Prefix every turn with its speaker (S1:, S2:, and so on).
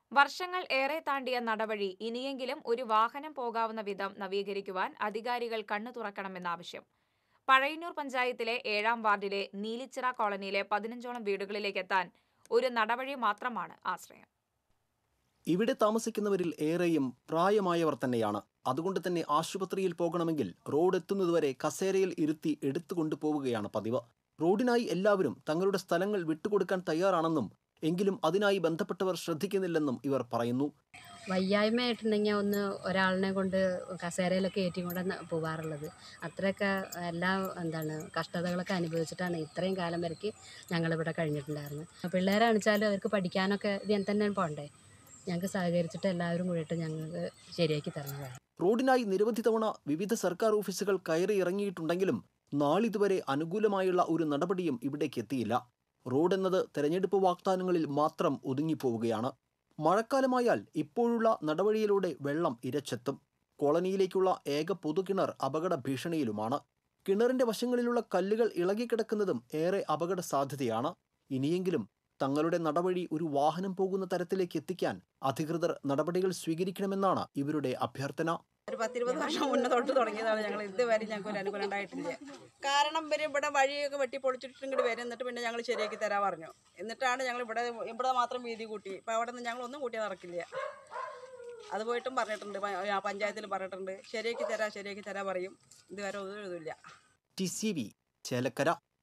S1: വർഷങ്ങൾ ഏറെ താണ്ടിയ നടവഴി ഇനിയെങ്കിലും ഒരു വാഹനം പോകാവുന്ന വിധം നവീകരിക്കുവാൻ അധികാരികൾ കണ്ണു തുറക്കണമെന്ന ആവശ്യം പഴയന്നൂർ പഞ്ചായത്തിലെ ഏഴാം വാർഡിലെ നീലിച്ചിറ കോളനിയിലെ പതിനഞ്ചോളം വീടുകളിലേക്ക് എത്താൻ ഒരു നടവഴി മാത്രമാണ് ആശ്രയം
S2: ഇവിടെ താമസിക്കുന്നവരിൽ ഏറെയും പ്രായമായവർ തന്നെയാണ് അതുകൊണ്ട് തന്നെ ആശുപത്രിയിൽ പോകണമെങ്കിൽ റോഡ് എത്തുന്നതുവരെ കസേരയിൽ ഇരുത്തി എടുത്തു കൊണ്ടുപോവുകയാണ് പതിവ് റോഡിനായി എല്ലാവരും തങ്ങളുടെ സ്ഥലങ്ങൾ വിട്ടുകൊടുക്കാൻ തയ്യാറാണെന്നും എങ്കിലും അതിനായി ബന്ധപ്പെട്ടവർ ശ്രദ്ധിക്കുന്നില്ലെന്നും ഇവർ പറയുന്നു
S3: വയ്യായ്മയായിട്ടുണ്ടെങ്കിൽ ഒന്ന് ഒരാളിനെ കൊണ്ട് കസേരയിലൊക്കെ ഏറ്റി കൊണ്ട് പോകാറുള്ളത് അത്രയൊക്കെ എല്ലാ എന്താണ് കഷ്ടതകളൊക്കെ അനുഭവിച്ചിട്ടാണ് ഇത്രയും കാലം വരയ്ക്ക് ഞങ്ങളിവിടെ കഴിഞ്ഞിട്ടുണ്ടായിരുന്നത് പിള്ളേരാണിച്ചാലും അവർക്ക് പഠിക്കാനൊക്കെ ഇതിൽ തന്നെ പോകണ്ടേ ഞങ്ങൾക്ക് സഹകരിച്ചിട്ട് എല്ലാവരും കൂടിയിട്ട് ഞങ്ങൾക്ക് ശരിയാക്കി തരണതാണ്
S2: റോഡിനായി നിരവധി തവണ വിവിധ സർക്കാർ ഓഫീസുകൾ കയറി ഇറങ്ങിയിട്ടുണ്ടെങ്കിലും നാളിതുവരെ അനുകൂലമായുള്ള ഒരു നടപടിയും ഇവിടേക്ക് എത്തിയില്ല റോഡ് എന്നത് തെരഞ്ഞെടുപ്പ് വാഗ്ദാനങ്ങളിൽ മാത്രം ഒതുങ്ങിപ്പോവുകയാണ് മഴക്കാലമായാൽ ഇപ്പോഴുള്ള നടവഴിയിലൂടെ വെള്ളം ഇരച്ചെത്തും കോളനിയിലേക്കുള്ള ഏക പൊതുകിണർ അപകട ഭീഷണിയിലുമാണ് കിണറിന്റെ വശങ്ങളിലുള്ള കല്ലുകൾ ഇളകിക്കിടക്കുന്നതും ഏറെ അപകട സാധ്യതയാണ് ഇനിയെങ്കിലും തങ്ങളുടെ നടവഴി ഒരു വാഹനം പോകുന്ന തരത്തിലേക്ക് എത്തിക്കാൻ അധികൃതർ നടപടികൾ സ്വീകരിക്കണമെന്നാണ് ഇവരുടെ അഭ്യർത്ഥന
S4: ഒരു പത്തിരുപത് വർഷം മുന്നേ തൊട്ട് തുടങ്ങിയതാണ് ഞങ്ങൾ ഇതുവരെ ഞങ്ങൾക്ക് ഒരു അനുകൂലം ഉണ്ടായിട്ടില്ല കാരണം ഇവർ ഇവിടെ വഴിയൊക്കെ വെട്ടി പൊളിച്ചിട്ട് ഇങ്ങോട്ട് വരും എന്നിട്ട് പിന്നെ ഞങ്ങൾ ശരിയാക്കി തരാൻ പറഞ്ഞു എന്നിട്ടാണ് ഞങ്ങൾ ഇവിടെ ഇവിടെ മാത്രം വീതി കൂട്ടി ഇപ്പം അവിടെ നിന്ന് ഞങ്ങൾ ഒന്നും കൂട്ടിയാൽ നടക്കില്ല അത് പോയിട്ടും പറഞ്ഞിട്ടുണ്ട് പ- ആ പഞ്ചായത്തിൽ പറഞ്ഞിട്ടുണ്ട് ശരിയാക്കി തരാം ശരിയാക്കി തരാൻ പറയും ഇതുവരെ ഒന്നും എഴുതില്ല
S2: ടി സി വി ചേലക്കര